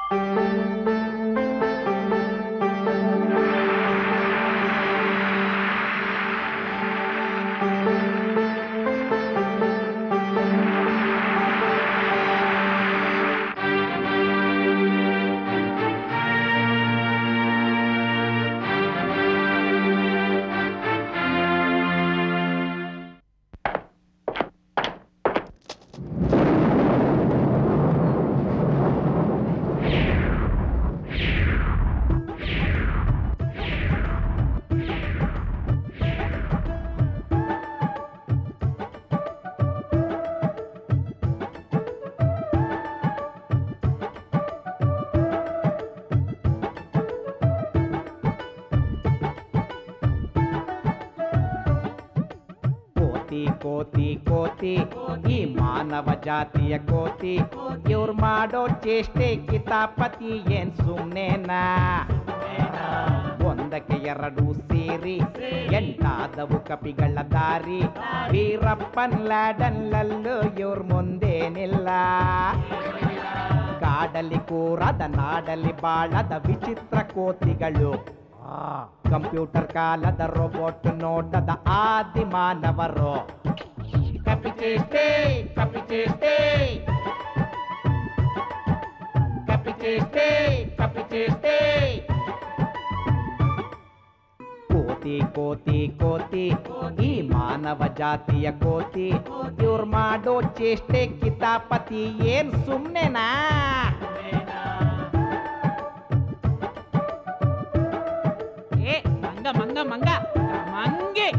ಕೋತಿ ಕೋತಿ ಕೋತಿ ಈ ಮಾನವ ಜಾತಿಯ ಕೋತಿ ಇವ್ರು ಮಾಡೋ ಚೇಷ್ಟೆ ಕಿತಾಪತಿ ಏನ್ ಸುಮ್ನೆನಾ ಒಂದಕ್ಕೆ ಎರಡು ಸೇರಿ ಎಂಟಾದವು ಕಪಿಗಳ ದಾರಿ ವೀರಪ್ಪನ್ ಲ್ಯಾಡನ್ಲಲ್ಲೂ ಇವ್ರ ಮುಂದೇನಿಲ್ಲ ಕಾಡಲ್ಲಿ ಕೂರದ ನಾಡಲ್ಲಿ ಬಾಳದ ವಿಚಿತ್ರ ಕೋತಿಗಳು ಆ, ಕಂಪ್ಯೂಟರ್ ಕಾಲದ ರೋಬೋಟ್ ನೋಟದ ಆದಿ ಮಾನವರು ಕಪಿಚೇಷ್ಟೆ ಕಪಿಚೇಷ್ಟೆ ಕಪಿಚೇಷ್ಟೆ ಕಪಿಚೇಷ್ಟೆ ಕೋತಿ ಕೋತಿ ಕೋತಿ ಈ ಮಾನವ ಜಾತಿಯ ಕೋತಿ ಇವ್ರು ಮಾಡೋ ಚೇಷ್ಟೆ ಕಿತಾಪತಿ ಏನ್ ಸುಮ್ನೆನಾ ಏ ಮಂಗ ಮಂಗ ಮಂಗ ಮಂಗೆ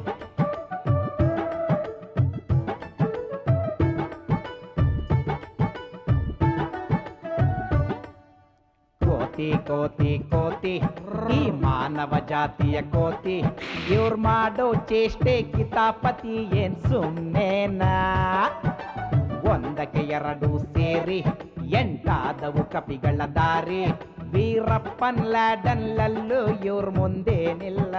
ಕೋತಿ ಕೋತಿ ಕೋತಿ ಈ ಮಾನವ ಜಾತಿಯ ಕೋತಿ ಇವ್ರು ಮಾಡೋ ಚೇಷ್ಟೆ ಕಿತಾಪತಿ ಏನ್ ಸುಮ್ನೆನಾ ಒಂದಕ್ಕೆ ಎರಡು ಸೇರಿ ಎಂಟಾದವು ಕಪಿಗಳ ದಾರಿ ವೀರಪ್ಪನ್ ಲ್ಯಾಡನ್ಲಲ್ಲೂ ಇವ್ರ ಮುಂದೇನಿಲ್ಲ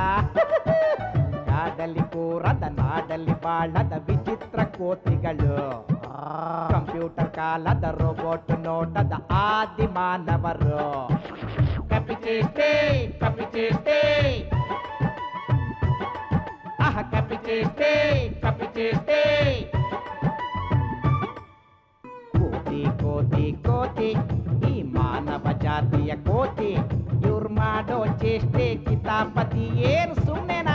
ಕಾಡಲ್ಲಿ ಕೂರದ ನಾಡಲ್ಲಿ ಬಾಳದ ವಿಚಿತ್ರ ಕೋತಿಗಳು ಕಂಪ್ಯೂಟರ್ ಕಾಲದ ರೋಬೋಟ್ ನೋಟದ ಆದಿ ಮಾನವರು ಕಪಿಚೇಷ್ಟೆ ಕಪಿಚೇಷ್ಟೆ ಆಹ ಕಪಿಚೇಷ್ಟೆ ಕಪಿಚೇಷ್ಟೆ ಕೋತಿ ಕೋತಿ ಕೋತಿ ಈ ಮಾನವ ಜಾತಿಯ ಕೋತಿ ಇವ್ರು ಮಾಡೋ ಚೇಷ್ಟೆ ಕಿತಾಪತಿ ಏನು ಸುಮ್ಮನೆನಾ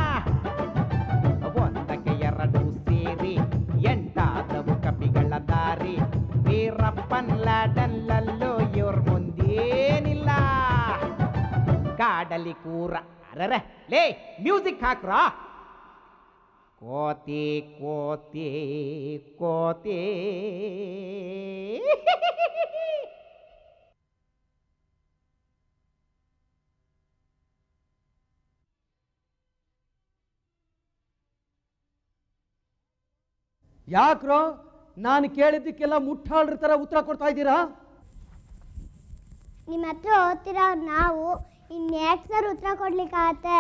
ಒಂದಕ್ಕೆ ಎರಡು ಸೇರಿ ಎಂಟಾದವು ಕಪಿಗಳ ದಾರಿ ವೀರಪ್ಪನ್ ಲ್ಯಾಡನ್ಲಲ್ಲೂ ಇವ್ರ ಮುಂದೇನಿಲ್ಲ ಕಾಡಲಿ ಕೂರ ಅರರೆ ಲೇ ಮ್ಯೂಸಿಕ್ ಹಾಕ್ರಾ ಕೋತಿ ಕೋತಿ ಕೋತಿ ಯಾಕ್ರೋ ನಾನು ಕೇಳಿದ್ದಕ್ಕೆಲ್ಲ ಮುಟ್ಟಾಳ್ರ ಥರ ಉತ್ತರ ಕೊಡ್ತಾ ಇದ್ದೀರಾ ನಿಮ್ಮ ಹತ್ರ ಓದ್ತಿರೋ ನಾವು ಇನ್ಯಾಕ್ ಸರ್ ಉತ್ತರ ಕೊಡ್ಲಿಕ್ಕಾಗತ್ತೆ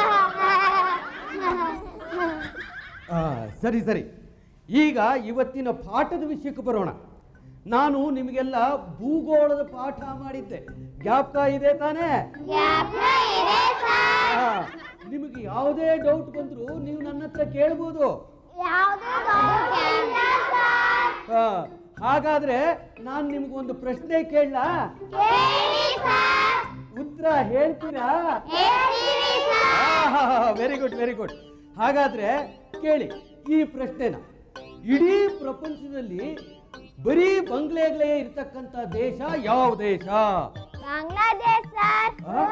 ಆ, ಸರಿ ಸರಿ ಈಗ ಇವತ್ತಿನ ಪಾಠದ ವಿಷಯಕ್ಕೆ ಬರೋಣ ನಾನು ನಿಮಗೆಲ್ಲ ಭೂಗೋಳದ ಪಾಠ ಮಾಡಿದ್ದೆ ಜ್ಞಾಪಕ ಇದೆ ತಾನೇ ಆ, ನಿಮಗೆ ಯಾವುದೇ ಡೌಟ್ ಬಂದರೂ ನೀವು ನನ್ನ ಹತ್ರ ಕೇಳ್ಬೋದು ಆ, ಹಾಗಾದ್ರೆ ನಾನು ನಿಮ್ಗೊಂದು ಪ್ರಶ್ನೆ ಕೇಳಲಾ ಉತ್ತರ ಹೇಳ್ತೀರಾ ವೆರಿ ಗುಡ್ ವೆರಿ ಗುಡ್ ಹಾಗಾದ್ರೆ ಕೇಳಿ ಈ ಪ್ರಶ್ನೆನ ಇಡೀ ಪ್ರಪಂಚದಲ್ಲಿ ಬರೀ ಬಂಗ್ಲೆಗಳೇ ಇರ್ತಕ್ಕಂಥ ದೇಶ ಯಾವ ದೇಶ ಬಾಂಗ್ಲಾದೇಶ್ ಸರ್ ಆ?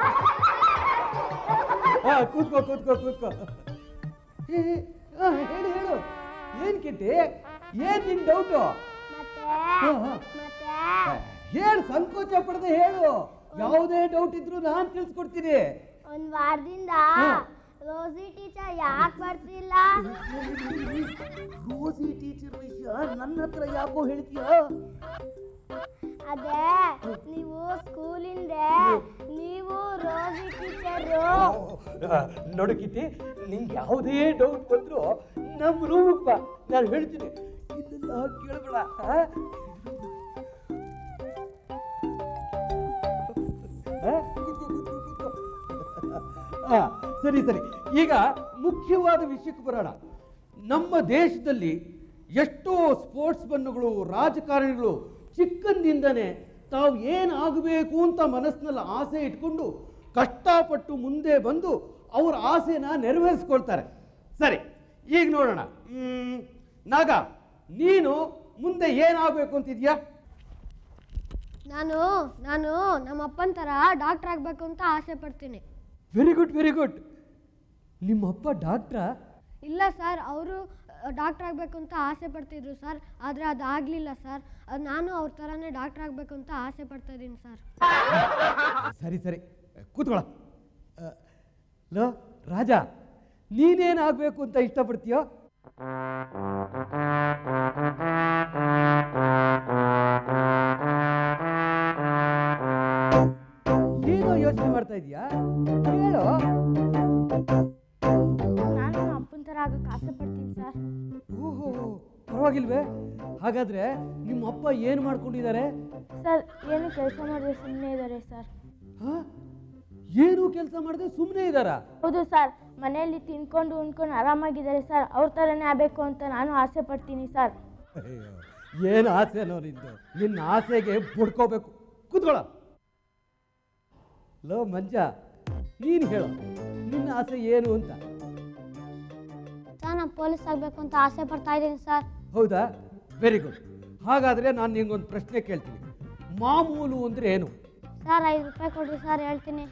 ಆ, ಕೂತ್ಕೋ ಕೂತ್ಕೋ ಕೂತ್ಕೋ ಏ, ಏ, ಆ, ಹೇಳು ಹೇಳು ಏನ್ ಕಿಟ್ಟಿ ಏನ್ ನಿನ್ ಡೌಟು ಮತ್ತೆ ಹಾ, ಹಾ. ಮತ್ತೆ ಹೇಳು ಸಂಕೋಚ ಪಡದೆ ಹೇಳು ಯಾವುದೇ ಡೌಟ್ ಇದ್ರು ನಾನು ತಿಳಿಸ್ಕೊಡ್ತೀನಿ ಒಂದ್ ವಾರದಿಂದ ಹಾ. ರೋಸಿ ಟೀಚರ್ ಯಾಕೆ ಬರ್ತಿಲ್ಲ ರೋಸಿ ಟೀಚರ್ ವಿಷಯ ನನ್ನ ಹತ್ರ ಯಾಕೋ ಹೇಳ್ತೀಯ ಅದೇ ನೀವು ಸ್ಕೂಲಿಂದ ನೀವು ರೋಸಿ ಟೀಚರು ನೋಡು ಕಿಟ್ಟಿ ನಿಂಗೆ ಯಾವುದೇ ಡೌಟ್ ಬಂದ್ರು ನಮ್ಮ ರೂಮಕ್ಕೆ ಬಾ ನಾನು ಹೇಳ್ತೀನಿ ಇದೆಲ್ಲ ಕೇಳಬೇಡ ಆ? ಕೂತ್ಕೋ, ಕೂತ್ಕೋ, ಕೂತ್ಕೋ. ಆ, ಸರಿ ಸರಿ ಈಗ ಮುಖ್ಯವಾದ ವಿಷಯಕ್ಕೆ ಬರೋಣ ನಮ್ಮ ದೇಶದಲ್ಲಿ ಎಷ್ಟೋ ಸ್ಪೋರ್ಟ್ಸ್ ಮನ್ನುಗಳು ರಾಜಕಾರಣಿಗಳು ಚಿಕ್ಕಂದಿಂದನೇ ತಾವು ಏನು ಆಗಬೇಕು ಅಂತ ಮನಸ್ಸಿನಲ್ಲಿ ಆಸೆ ಇಟ್ಕೊಂಡು ಕಷ್ಟಪಟ್ಟು ಮುಂದೆ ಬಂದು ಅವ್ರ ಆಸೆನ ನೆರವೇರಿಸ್ಕೊಳ್ತಾರೆ ಸರಿ ಈಗ ನೋಡೋಣ ಮ್, ನಾಗ ನೀನು ಮುಂದೆ ಏನಾಗಬೇಕು ಅಂತಿದ್ಯಾ ನಾನು ನಾನು ನಮ್ಮ ಅಪ್ಪನ ಥರ ಡಾಕ್ಟರ್ ಆಗಬೇಕು ಅಂತ ಆಸೆ ಪಡ್ತೀನಿ ವೆರಿ ಗುಡ್ ವೆರಿ ಗುಡ್ ನಿಮ್ಮಪ್ಪ ಡಾಕ್ಟ್ರಾ ಇಲ್ಲ ಸರ್ ಅವರು ಡಾಕ್ಟರ್ ಆಗಬೇಕು ಅಂತ ಆಸೆ ಪಡ್ತಿದ್ರು ಸರ್ ಆದರೆ ಅದು ಆಗಲಿಲ್ಲ ಸರ್ ಅದು ನಾನು ಅವ್ರ ಥರನೇ ಡಾಕ್ಟರ್ ಆಗಬೇಕು ಅಂತ ಆಸೆ ಪಡ್ತಾ ಇದ್ದೀನಿ ಸರ್ ಸರಿ ಸರಿ ಕೂತ್ಕೊಳ ಲೋ ರಾಜ ನೀನೇನಾಗಬೇಕು ಅಂತ ಇಷ್ಟಪಡ್ತೀಯೋ ಏನೋ ಯೋಚನೆ ಮಾಡ್ತಾ ಇದೀಯಾ ಹೇಳು ನಾನು ಅಪ್ಪನ ಥರ ಆಗಕ್ಕೆ ಆಸೆ ಪಡ್ತೀನಿ ಸರ್ ಓಹೋ ಪರವಾಗಿಲ್ವೇ ಹಾಗಾದ್ರೆ ನಿಮ್ಮ ಅಪ್ಪ ಏನು ಮಾಡ್ಕೊಂಡಿದ್ದಾರೆ ಸರ್ ಏನು ಕೆಲಸ ಮಾಡಿದ್ರೆ ಸುಮ್ಮನೆ ಇದ್ದಾರೆ ಸರ್ ಹಾ ಏನು ಕೆಲಸ ಮಾಡದೆ ಸುಮ್ಮನೆ ಇದ್ದಾರಾ ಹೌದು ಸರ್ ಮನೆಯಲ್ಲಿ ತಿನ್ಕೊಂಡು ಉಣ್ಕೊಂಡು ಆರಾಮಾಗಿದ್ದಾರೆ ಸರ್ ಅವ್ರ ಥರನೇ ಆಗಬೇಕು ಅಂತ ನಾನು ಆಸೆ ಪಡ್ತೀನಿ ಸರ್ ಏನು ಆಸೆನೋ ನಿಂದು ನಿನ್ನ ಆಸೆಗೆ ಬುಡ್ಕೋಬೇಕು ಕೂತ್ಕೊಳ ಲೋ ಮಂಜ ನೀನು ಹೇಳು ನಿನ್ನ ಆಸೆ ಏನು ಅಂತ ಸರ್ ನಾನು ಪೊಲೀಸ್ ಆಗಬೇಕು ಅಂತ ಆಸೆ ಪಡ್ತಾ ಇದ್ದೀನಿ ಸರ್ ಹೌದಾ ವೆರಿ ಗುಡ್ ಹಾಗಾದರೆ ನಾನು ನಿಂಗೊಂದು ಪ್ರಶ್ನೆ ಕೇಳ್ತೀನಿ ಮಾಮೂಲು ಅಂದರೆ ಏನು ಸರ್ ಐದು ರೂಪಾಯಿ ಕೊಡ್ರಿ ಸರ್ ಹೇಳ್ತೀನಿ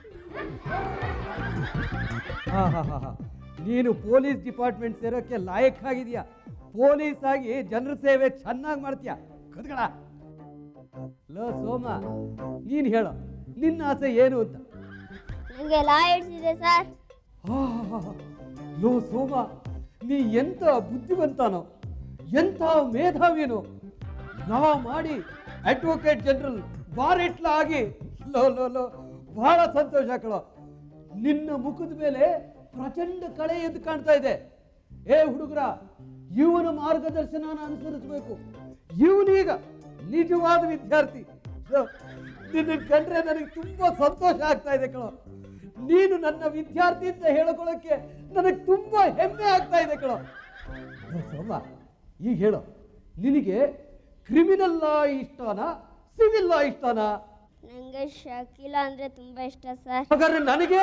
ಹಾ ಹಾ ಹಾ ಹಾ ನೀನು ಪೊಲೀಸ್ ಡಿಪಾರ್ಟ್ಮೆಂಟ್ ಸೇರೋಕ್ಕೆ ಲಾಯಕ್ ಆಗಿದೆಯಾ ಪೊಲೀಸ್ ಆಗಿ ಜನರ ಸೇವೆ ಚೆನ್ನಾಗಿ ಮಾಡ್ತೀಯ ಕದ್ಗಳ ಲೋ ಸೋಮ ನೀನು ಹೇಳು ನಿನ್ನ ಆಸೆ ಏನು ಅಂತ ನನಗೆ ಲಾ ಹಿಡ್ಸಿದೆ ಸರ್ ಆಹಾಹಾಹಾ. ಲೋ ಸೋಮ ನೀ ಎಂತ ಬುದ್ಧಿವಂತನೋ ಎಂಥ ಮೇಧಾವಿನೋ ಲಾ ಮಾಡಿ ಅಡ್ವೊಕೇಟ್ ಜನರಲ್ ಬಾರೆಟ್ಲ ಆಗಿ ಲೋ ಲೋ ಲೋ ಬಹಳ ಸಂತೋಷ ಕಳೋ ನಿನ್ನ ಮುಖದ ಮೇಲೆ ಪ್ರಚಂಡ ಕಳೆ ಎದ್ದು ಕಾಣ್ತಾ ಇದೆ ಏ ಹುಡುಗರ ಇವನ ಮಾರ್ಗದರ್ಶನನ ಅನುಸರಿಸಬೇಕು ಇವನೀಗ ನಿಜವಾದ ವಿದ್ಯಾರ್ಥಿ ಲೋ, ನಿನ್ನ ಕಂಡ್ರೆ ನನಗೆ ತುಂಬಾ ಸಂತೋಷ ಆಗ್ತಾ ಇದೆ ಕಣೋ ನೀನು ನನ್ನ ವಿದ್ಯಾರ್ಥಿ ಅಂತ ಹೇಳ್ಕೊಳ್ಳೋಕೆ ನನಗೆ ತುಂಬಾ ಹೆಮ್ಮೆ ಆಗ್ತಾ ಇದೆ ಕಣೋ ಲೋ, ಸೋಮ ಈಗ ಹೇಳು ನಿನಗೆ ಕ್ರಿಮಿನಲ್ ಲಾ ಇಷ್ಟನಾ ಸಿವಿಲ್ ಲಾ ಇಷ್ಟನಾ ನನಗೆ ಶಕೀಲ ಅಂದರೆ ತುಂಬ ಇಷ್ಟ ಸರ್ ಹಾಗಾದ್ರೆ ನನಗೆ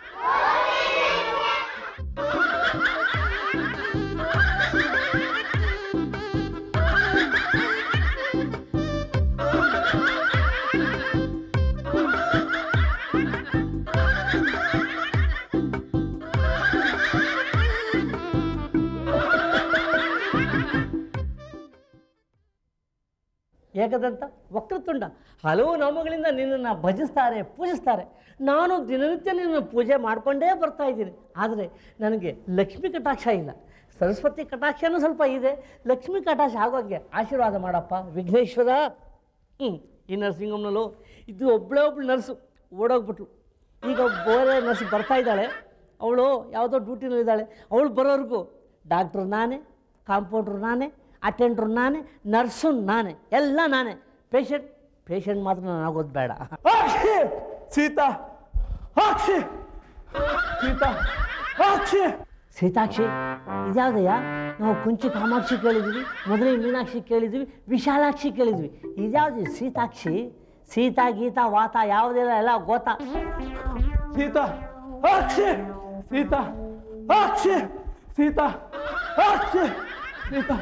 ಏಕದಂತ ವಕ್ರತುಂಡ ಹಲವು ನಾಮಗಳಿಂದ ನಿನ್ನನ್ನು ಭಜಿಸ್ತಾರೆ ಪೂಜಿಸ್ತಾರೆ ನಾನು ದಿನನಿತ್ಯ ನಿನ್ನ ಪೂಜೆ ಮಾಡಿಕೊಂಡೇ ಬರ್ತಾ ಇದ್ದೀನಿ ಆದರೆ ನನಗೆ ಲಕ್ಷ್ಮೀ ಕಟಾಕ್ಷ ಇಲ್ಲ ಸರಸ್ವತಿ ಕಟಾಕ್ಷನೂ ಸ್ವಲ್ಪ ಇದೆ ಲಕ್ಷ್ಮೀ ಕಟಾಕ್ಷ ಆಗೋಕ್ಕೆ ಆಶೀರ್ವಾದ ಮಾಡಪ್ಪ ವಿಘ್ನೇಶ್ವರ ಹ್ಞೂ ಈ ನರ್ಸಿಂಗ್ ಇದು ಒಬ್ಬಳೇ ಒಬ್ಳು ನರ್ಸು ಓಡೋಗ್ಬಿಟ್ರು ಈಗ ಬೇರೆ ನರ್ಸ್ ಬರ್ತಾ ಇದ್ದಾಳೆ ಅವಳು ಯಾವುದೋ ಡ್ಯೂಟಿನಲ್ಲಿದ್ದಾಳೆ ಅವಳು ಬರೋವರೆಗೂ ಡಾಕ್ಟ್ರು ನಾನೇ ಕಾಂಪೌಂಡ್ರು ನಾನೇ ಅಟೆಂಡ್ರು ನಾನೇ ನರ್ಸು ನಾನೇ ಎಲ್ಲ ನಾನೇ ಪೇಷಂಟ್ ಪೇಷಂಟ್ ಮಾತ್ರ ನಾನು ಆಗೋದು ಬೇಡ ಅಕ್ಷಿ ಸೀತಾ ಅಕ್ಷಿ ಸೀತಾ ಅಕ್ಷಿ ಸೀತಾಕ್ಷಿ ಇದ್ಯಾವುದಯ್ಯ ನಾವು ಕುಂಚಿ ಕಾಮಾಕ್ಷಿ ಕೇಳಿದ್ವಿ ಮೊದಲೇ ಮೀನಾಕ್ಷಿ ಕೇಳಿದ್ವಿ ವಿಶಾಲಾಕ್ಷಿ ಕೇಳಿದ್ವಿ ಇದ್ಯಾವುದು ಸೀತಾಕ್ಷಿ ಸೀತಾ ಗೀತಾ ವಾತ ಯಾವುದಿಲ್ಲ ಎಲ್ಲ ಗೋತಾ ಸೀತಾ ಅಕ್ಷಿ ಸೀತಾ ಅಕ್ಷಿ ಸೀತಾ ಅಕ್ಷಿ ಸೀತಾ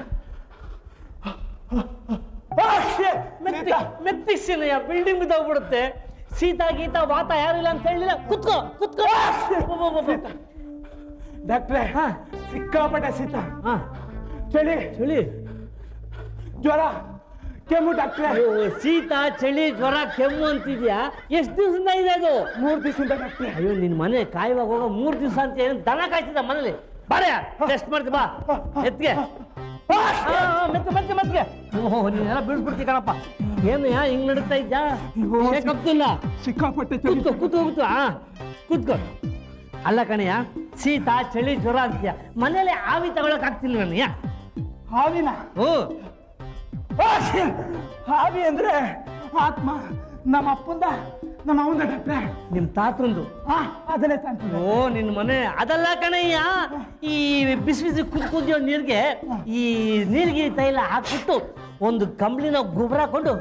ಅಕ್ಷಿ ಮೆತ್ತಿ ಮೆತ್ತಿಸಿನಯ್ಯ ಬಿಲ್ಡಿಂಗ್ ಬಿದ್ದೋಗ್ಬಿಡುತ್ತೆ ಸೀತಾ ಗೀತಾ ವಾತ ಯಾರಿಲ್ಲ ಅಂತ ಹೇಳಿಲ್ಲ ಕುತ್ಕೋ ಕುತ್ಕೋ ಸೀತಾ ಡಾಕ್ಟ್ರೇ ಹಾ. ಸಿಕ್ಕಾಪಟ್ಟೆ ಸೀತಾ ಹಾಂ ಚಳಿ ಚಳಿ ಜ್ವರ ಕೆಮ್ಮು ಡಾಕ್ಟ್ರೇ ಅಯ್ಯೋ, ಶೀತ ಚಳಿ ಜ್ವರ ಕೆಮ್ಮು ಅಂತಿದ್ಯಾ ಎಷ್ಟು ದಿವಸದಿಂದ ಇದೆ ಅದು ಮೂರು ದಿವಸದಿಂದ ಡಾಕ್ಟ್ರೇ ಅಯ್ಯೋ ನಿನ್ನ ಮನೆ ಕಾಯುವಾಗ ಹೋಗೋ ಮೂರು ದಿವಸ ಅಂತ ಏನು ದನ ಕಾಯ್ತಿದ್ದ ಮನೇಲಿ ಬಾರ ಟೆಸ್ಟ್ ಮಾಡ್ತಿ ಬಾ ಎತ್ಗೆ ಮೆತ್ತ ಮೆತ್ತ ಮೆತ್ಗೆ ಓಹೋ ನೀನೆಲ್ಲ ಬೀಳ್ಸ್ಬಿಡ್ತಿ ಕಣಪ್ಪ ಏನು ಯಾ ಹಿಂಗ್ ನಡೀತಾ ಇದ್ಯಾ ಅಯ್ಯೋ, ಕಪ್ತಿಲ್ಲ ಸಿಕ್ಕಾಪಟ್ಟೆ ಚಳಿ ಕೂತ್ಕೋ ಕೂತ್ಕೋ ಕೂತ್ಕೋ ಹಾ ಕೂತ್ಕೋ ಅಲ್ಲ ಕಣಯ್ಯ ಶೀತ ಚಳಿ ಜ್ವರ ಅಂತೀಯ ಮನೇಲಿ ಆವಿ ತಗೊಳಕ್ ಆಗ್ತಿಲ್ಲ ನನಗೆ ಹಾವಿನ ಹ್ಞೂ ಆಕ್ಷಿ! ಹಾವಿ ಅಂದ್ರೆ ಆತ್ಮ ನಮ್ಮ ಅಪ್ಪಂದ ನಮ್ಮ ಅವನ ಡಾಕ್ಟ್ರೆ ನಿಮ್ಮ ತಾತಂದು ಹಾ ಅದನ್ನೇ ತಾಂತೀನಿ ಓ ನಿನ್ನ ಮನೆ ಅದಲ್ಲ ಕಣಯ್ಯ ಈ ಬಿಸಿ ಬಿಸಿ ಕುದ್ ಕುದಿಯೋ ನೀರಿಗೆ ಈ ನೀರಿಗೆ ತೈಲ ಹಾಕ್ಬಿಟ್ಟು ಒಂದು ಕಂಬ್ಳಿನ ಗೊಬ್ಬರ ಹಾಕೊಂಡು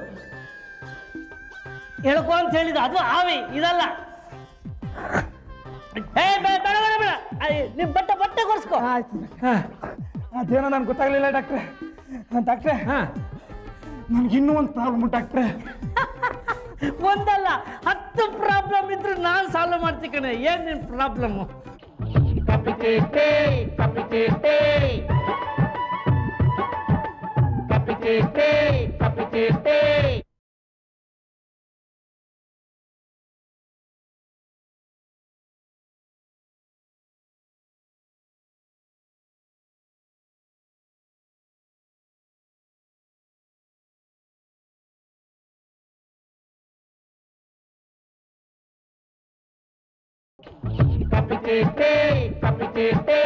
ಎಳ್ಕೊ ಅಂತ ಹೇಳಿದ ಅದು ಆವಿ ಇದಲ್ಲ ಏ ಬೇಡ ಬೇಡ ಬೇಡ ಬೇಡ ಅಯ್ಯ, ನಿಮ್ ಬಟ್ಟೆ ಬಟ್ಟೆ ಕೊರ್ಸ್ಕೊ ಆಯ್ತು ಅದೇನೋ ನನ್ಗೆ ಗೊತ್ತಾಗ್ಲಿಲ್ಲ ಡಾಕ್ಟ್ರೆ ಡಾಕ್ಟ್ರೆ ಹಾ ನನ್ಗೆ ಇನ್ನೂ ಒಂದು ಪ್ರಾಬ್ಲಮ್ ಡಾಕ್ಟ್ರೆ ಒಂದಲ್ಲ ಹತ್ತು ಪ್ರಾಬ್ಲಮ್ ಇದ್ರೆ ನಾನು ಸಾಲ್ವ್ ಮಾಡ್ತೀನಿ ಕಣೆ ಏನ್ ನಿನ್ problem Capitete, capitete. Capitete, capitete. Capitete, capitete.